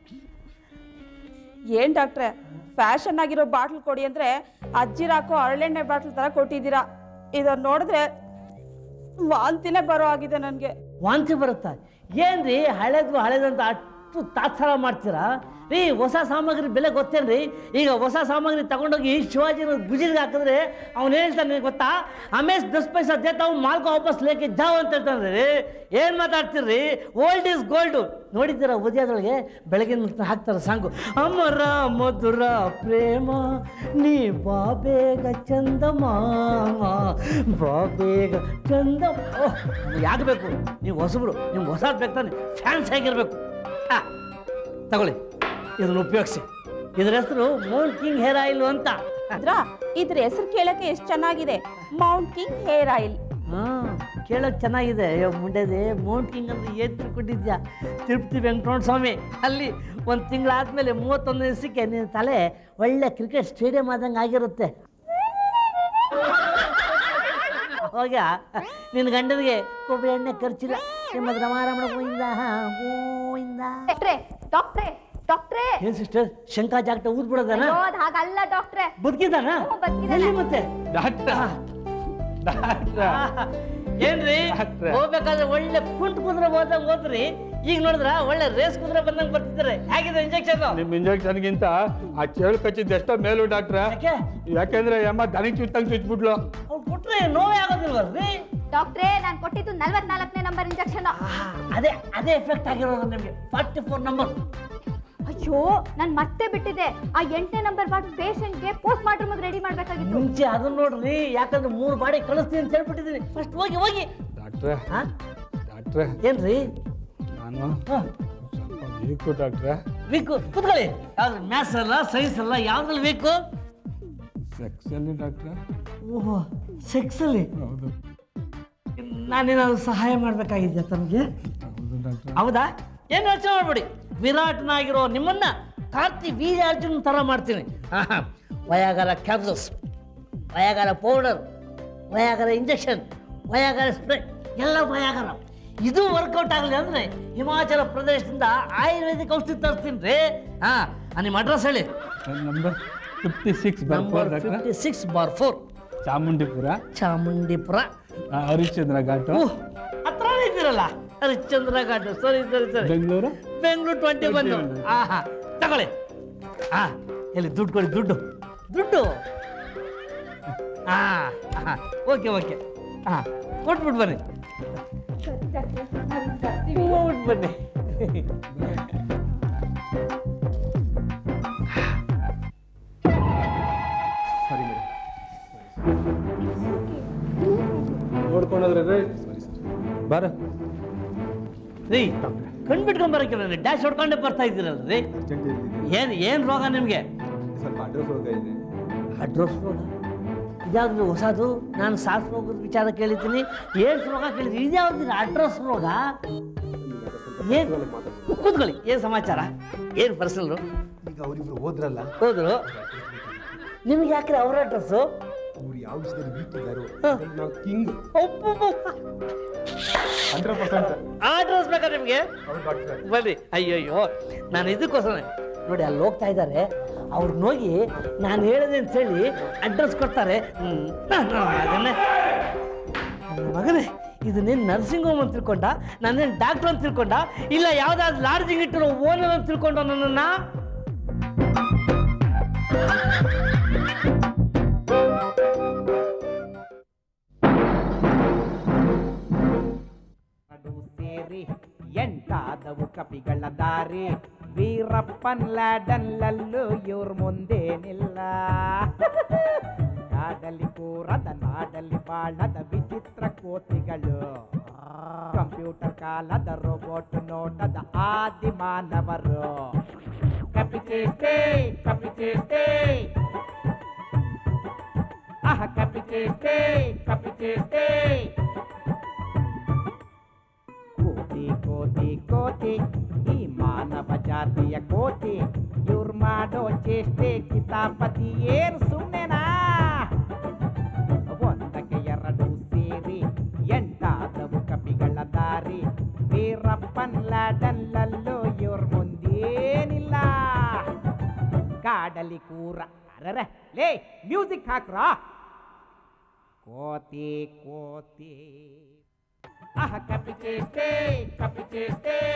ಏನ್ ಡಾಕ್ಟ್ರೆ ಫ್ಯಾಷನ್ ಆಗಿರೋ ಬಾಟ್ಲ್ ಕೊಡಿ ಅಂದ್ರೆ ಅಜ್ಜಿರಾಕೋ ಹರಳೆಣ್ಣೆ ಬಾಟ್ಲ್ ತರ ಕೊಟ್ಟಿದ್ದೀರಾ ಇದನ್ನ ನೋಡಿದ್ರೆ ವಾಂತಿನೇ ಬರೋ ಆಗಿದೆ ನನಗೆ ವಾಂತಿ ಬರುತ್ತಾ ಏನ್ರಿ ಹಳೇದು ಹಳೇದಂತ ಅಷ್ಟು ತಾತ್ಸಾರ ಮಾಡ್ತೀರಾ ರೀ ಹೊಸ ಸಾಮಗ್ರಿ ಬೆಲೆ ಗೊತ್ತೇನ್ರಿ ಈಗ ಹೊಸ ಸಾಮಗ್ರಿ ತಗೊಂಡೋಗಿ ಶಿವಾಜಿನ ಗುಜಿಗೆ ಹಾಕಿದ್ರೆ ಅವ್ನು ಹೇಳ್ತಾನೆ ಗೊತ್ತಾ ಅಮೇಶ್ ದಸ್ ಪೈಸಾ ದೇತಾವು ಮಾಲ್ಕ ವಾಪಸ್ ಲೇಕೆ ಜಾವ್ ಅಂತ ಹೇಳ್ತಾನೆ ರೀ ಏನು ಮಾತಾಡ್ತೀರಿ ಓಲ್ಡ್ ಈಸ್ ಗೋಲ್ಡು ನೋಡಿದ್ದೀರಾ ಉದಯದೊಳಗೆ ಬೆಳಗಿನ ಹೊತ್ತು ಹಾಕ್ತಾರೆ ಸಾಂಗು ಅಮರ ಮಧುರ ಪ್ರೇಮ ನೀ ಬಾಬೇಗ ಚಂದಮಾಮ ಬಾಬೇಗ ಚಂದ ಓಹ್ ಯಾಕೆ ಬೇಕು ನೀವು ಹೊಸಬ್ರು ನಿಮ್ಗೆ ಹೊಸದು ಬೇಕು ತಾನೆ ಫ್ಯಾನ್ಸ್ ಆಗಿರ್ಬೇಕು ಆ, ತಗೊಳ್ಳಿ ಇದನ್ನು ಉಪಯೋಗಿಸಿ ಇದ್ರ ಹೆಸರು ಮೌಂಟ್ ಕಿಂಗ್ ಹೇರ್ ಆಯಿಲ್ ಅಂತ ಅದ್ರ ಇದ್ರ ಹೆಸರು ಕೇಳಕ್ಕೆ ಎಷ್ಟು ಚೆನ್ನಾಗಿದೆ ಮೌಂಟ್ ಕಿಂಗ್ ಹೇರ್ ಆಯಿಲ್ ಹಾಂ ಕೇಳೋಕೆ ಚೆನ್ನಾಗಿದೆ ಅಯ್ಯೋ ಮುಂಡೆದೆ ಮೌಂಟ್ ಕಿಂಗ್ ಅಂದ್ರೆ ಏನು ತಿಳ್ಕೊಂಡಿದ್ಯಾ ತಿರುಪತಿ ವೆಂಕಟರಮಣ ಸ್ವಾಮಿ ಅಲ್ಲಿ ಒಂದು ತಿಂಗಳಾದ್ಮೇಲೆ ಮೂವತ್ತೊಂದು ದಿವಸಕ್ಕೆ ನಿನ್ನ ತಲೆ ಒಳ್ಳೆ ಕ್ರಿಕೆಟ್ ಸ್ಟೇಡಿಯಂ ಆದಂಗೆ ಆಗಿರುತ್ತೆ ಅವಾಗ ನಿನ್ನ ಗಂಡನಿಗೆ ಕೊಬ್ಬರಿ ಎಣ್ಣೆ ಖರ್ಚಿಲ್ಲ ಶ್ರೀಮದ್ ರಮಾರಮಣ ಗೋವಿಂದ ಗೋವಿಂದ ಡಾಕ್ಟ್ರೆ ಡಾಕ್ಟ್ರೆ ಡಾಕ್ಟ್ರೆ ಏನ್ ಸಿಸ್ಟರ್ ಶಂಕಾ ಜಾಗಟ ಊದ್ಬಿಡೋದನ ಅಯ್ಯೋ, ಅದ್ ಹಾಗಲ್ಲ ಡಾಕ್ಟ್ರೆ ಬದುಕಿದಾನ ಹ್ಞೂ, ಬದುಕಿದಾನೆ. ಎಲ್ಲಿ ಮತ್ತೆ ಡಾಕ್ಟ್ರ ಡಾಕ್ಟ್ರ ಏನ್ರಿ ಡಾಕ್ಟ್ರೆ. ಹೋಗ್ಬೇಕಾದ್ರೆ ಒಳ್ಳೆ ಕುಂಟ್ ಕುದುರೆ ಹೋದಂಗ್ ಹೋದ್ರಿ ಈಗ ನೋಡಿದ್ರ ಒಳ್ಳೆ ರೇಸ್ ಕುದುರೆ ಬಂದಂಗ್ ಬರ್ತಿದ್ದಾರೆ ಹೇಗಿದೆ ಇಂಜೆಕ್ಷನ್ ನಿಮ್ ಇಂಜೆಕ್ಷನ್ಗಿಂತ ಆ ಚೇಳು ಕಚ್ಚಿದ್ದು ಎಷ್ಟೋ ಮೇಲು ಡಾಕ್ಟ್ರ ಯಾಕೆ ಯಾಕೆಂದ್ರೆ ಅಮ್ಮ ದನಿಗೆ ಚುಚ್ಚಂಗ್ ಚುಚ್ಬಿಟ್ಲು ಅವ್ರು ಕೊಟ್ರೆ ನೋವೇ ಆಗೋದಿಲ್ವಲ್ರಿ ಡಾಕ್ಟ್ರೆ ನಾನು ಕೊಟ್ಟಿದ್ದು ನಲ್ವತ್ನಾಲ್ಕನೇ ನಂಬರ್ ಇಂಜೆಕ್ಷನ್ ಆಹಾ, ಅದೇ ಅದೇ ಎಫೆಕ್ಟ್ ಆಗಿರೋದು ನಿಮಗೆ ಫಾರ್ಟಿ ಫೋರ್ ನಂಬರ್ ಅಯ್ಯೋ ನಾನು ಮತ್ತೆ ಬಿಟ್ಟಿದ್ದೆ ಆ ಎಂಟನೇ ನಂಬರ್ ಬಾಟ್ ಪೇಷಂಟ್ಗೆ ಪೋಸ್ಟ್ ಮಾರ್ಟಮ್ ರೆಡಿ ಮಾಡ್ಬೇಕಾಗಿತ್ತು ಮುಂಚೆ ಅದನ್ನ ನೋಡ್ರಿ ಯಾಕಂದ್ರೆ ಮೂರು ಬಾಡಿ ಕಳಿಸ್ತೀನಿ ಅಂತ ಹೇಳ್ಬಿಟ್ಟಿದ್ದೀನಿ ಫಸ್ಟ್ ಹೋಗಿ ಹೋಗಿ ಡಾಕ್ಟ್ರೆ ಹಾ ಡಾಕ್ಟ್ರೆ ಏನ್ರಿ ನಾನು ಹಾ ಸ್ವಲ್ಪ ವೀಕು ಡಾಕ್ಟ್ರೆ ವೀಕು ಕುತ್ಕೊಳ್ಳಿ ಯಾವ್ದು ಮ್ಯಾಥ್ಸ್ ಅಲ್ಲ ಸೈನ್ಸ್ ಅಲ್ಲ ಯಾವ್ದ್ರಲ್ಲಿ ವೀಕು ಸೆಕ್ಸಲ್ಲಿ ಡಾಕ್ಟ್ರೆ ಓಹೋ ಸೆಕ್ಸಲ್ಲಿ ಹೌದು ನಾನೇನಾದ್ರು ಸಹಾಯ ಮಾಡಬೇಕಾಗಿದ್ಯಾ ತಮಗೆ ಹೌದು ಡಾಕ್ಟ್ರೆ ಹೌದಾ ಏನು ಯೋಚನೆ ಮಾಡ್ಬೇಡಿ ವಿರಾಟ್ನಾಗಿರೋ ನಿಮ್ಮನ್ನ ಕಾರ್ತಿ ವೀರ್ಯಾರ್ಜುನ್ ಥರ ಮಾಡ್ತೀನಿ ಆಹಾ. Viagra capsules Viagra powder Viagra injection Viagra spray ಎಲ್ಲ ವಯಾಗಾರ ಇದು ವರ್ಕೌಟ್ ಆಗಲಿ ಅಂದರೆ ಹಿಮಾಚಲ ಪ್ರದೇಶದಿಂದ ಆಯುರ್ವೇದಿಕ್ ಔಷಧಿ ತರಿಸ್ತೀನಿ ರೀ ಹಾಂ ನಿಮ್ಮ ಅಡ್ರೆಸ್ ಹೇಳಿ ನಂಬರ್ ಫಿಫ್ಟಿ ಸಿಕ್ಸ್ ಬರ್ಬೋದು ನಂಬರ್ ಡಾಕ್ಟ್ರೆ fifty six bar four Chamundipura Chamundipura ಆ, ಹರಿಶ್ಚಂದ್ರ ಘಾಟು ಓಹ್ ಹತ್ರನೇ ಇದ್ದೀರಲ್ಲ ಹರಿಶ್ಚಂದ್ರ ಘಾಟ್ ಸರಿ ಸರಿ ಸರಿ ಬೆಂಗಳೂರು ಬೆಂಗಳೂರು ಟ್ವೆಂಟಿ ಒನ್ ಹಾ ಹಾ ತಗೊಳ್ಳಿ ಹಾ ಎಲ್ಲಿ ದುಡ್ಡು ಕೊಡಿ ದುಡ್ಡು ದುಡ್ಡು ಹಾ ಹಾ ಓಕೆ ಓಕೆ ಹಾ ಕೊಟ್ಬಿಟ್ಟು ಬನ್ನಿ ಹೋಗ್ಬಿಟ್ಟು ಬನ್ನಿ ಸರಿ ಮೇಡಮ್ ನೋಡ್ಕೊಂಡೋದ್ರೆ ರೀ ಬಾರ ರೀ ಕಣ್ ಬಿಟ್ಕೊಂಡ್ ನನಗೆ ಡ್ಯಾಶ್ ಹೊಡ್ಕೊಂಡೇ ಬರ್ತಾ ಇದ್ದೀರಲ್ಲ ರೀ ಏನು ಏನು ರೋಗ ನಿಮಗೆ ಸ್ವಲ್ಪ ಅಡ್ರೆಸ್ ರೋಗ ಇದೆ ಅಡ್ರೆಸ್ ರೋಗ ಇದ್ಯಾವ್ದು ಹೊಸದು ನಾನು ಸಾಸ್ ರೋಗದ ವಿಚಾರ ಕೇಳಿದ್ದೀನಿ ಏಡ್ಸ್ ರೋಗ ಕೇಳಿದ್ದೀನಿ ಇದ್ಯಾವ್ದು ಅಡ್ರೆಸ್ ರೋಗ ಏನು ಕೂತ್ಕೊಳ್ಳಿ ಏನು ಸಮಾಚಾರ ಏನು ಪರ್ಸನಲ್ಲು ಈಗ ಅವರಿಬ್ರು ಹೋದ್ರಲ್ಲ ಹೋದ್ರು ನಿಮ್ಗೆ ಯಾಕ್ರೆ ಅವ್ರ ಅಡ್ರೆಸ್ಸು ಅವ್ರು ಯಾವ ವಿಷಯದಲ್ಲಿ ವೀಕ್ ಇದ್ದಾರೋ ಹಾ. ನಾವು ಕಿಂಗ್ ಒಬ್ಬೊಬ್ಬ ಹಂಡ್ರೆಡ್ ಪರ್ಸೆಂಟ್ ಆ ಅಡ್ರೆಸ್ ಬೇಕಾ ನಿಮಗೆ ಅವ್ರು ಡಾಕ್ಟರ್ ಬನ್ನಿ ಅಯ್ಯಯ್ಯೋ ನಾನು ಇದಕ್ಕೋಸ್ಕರ ನೋಡಿ ಅಲ್ಲಿ ಹೋಗ್ತಾ ಇದ್ದಾರೆ ಅವ್ರನ್ನ ಹೋಗಿ ನಾನು ಹೇಳಿದೆ ಅಂತ ಹೇಳಿ ಅಡ್ರೆಸ್ ಕೊಡ್ತಾರೆ ಹ್ಮ್. ನನ್ನ ಮಗನೇ ನನ್ನ ಮಗನೇ ಇದನ್ನೇನು ನರ್ಸಿಂಗ್ ಹೋಮ್ ಅಂತ ತಿಳ್ಕೊಂಡ ನಾನೇನು ಡಾಕ್ಟರ್ ಅಂತ ತಿಳ್ಕೊಂಡ ಇಲ್ಲ ಯಾವ್ದಾದ್ರು ಲಾಡ್ಜಿಂಗ್ ಇಟ್ಟಿರೋ ಓನರ್ ಅಂತ ತಿಳ್ಕೊಂಡ ನನ್ನನ್ನ ನಡು ಸೇರಿ ಎಂಟಾದವು ಕಪಿಗಳ ದಾರಿ ವೀರಪ್ಪನ್ ಲ್ಯಾಡನ್ಲಲ್ಲೂ ಇವ್ರ ಮುಂದೇನಿಲ್ಲ ಕಾಡಲ್ಲಿ ಕೂರದ ನಾಡಲ್ಲಿ ಬಾಳದ ವಿಚಿತ್ರ ಕೋತಿಗಳು ಕಂಪ್ಯೂಟರ್ ಕಾಲದ ರೋಬೋಟ್ ನೋಟದ ಆದಿ ಮಾನವರು ಕಪಿಚೇಷ್ಟೇ ಕಪಿಚೇಷ್ಟೇ ಆಹ ಕಪಿಚೇಷ್ಟೇ ಕಪಿಚೇಷ್ಟೇ ಕೋಟಿ ಕೋಟಿ ಕೋಟಿ ಈ ಮಾನವ ಜಾತಿಯ ಕೋಟಿ ಇವ್ರು ಮಾಡೋ ಚೇಷ್ಟೆ ಕಿತಾಪತಿ ಏನು ಸುಮ್ಮನೆನಾ ಒಂದಕ್ಕೆ ಎರಡು ಸೇರಿ ಎಂಟಾದವು ಕಪಿಗಳ ದಾರಿ ವೀರಪ್ಪನ್ ಲ್ಯಾಡಲ್ಲಲ್ಲೂ ಇವ್ರ ಮುಂದೇನಿಲ್ಲ ಕಾಡಲಿ ಕೂರ ಅರರೆ ಲೇ ಮ್ಯೂಸಿಕ್ ಹಾಕ್ರಾ ಕೋತಿ ಕೋತಿ ಆಹ ಕಪಿ ಚೇಷ್ಟೆ ಕಪಿ ಚೇಷ್ಟೆ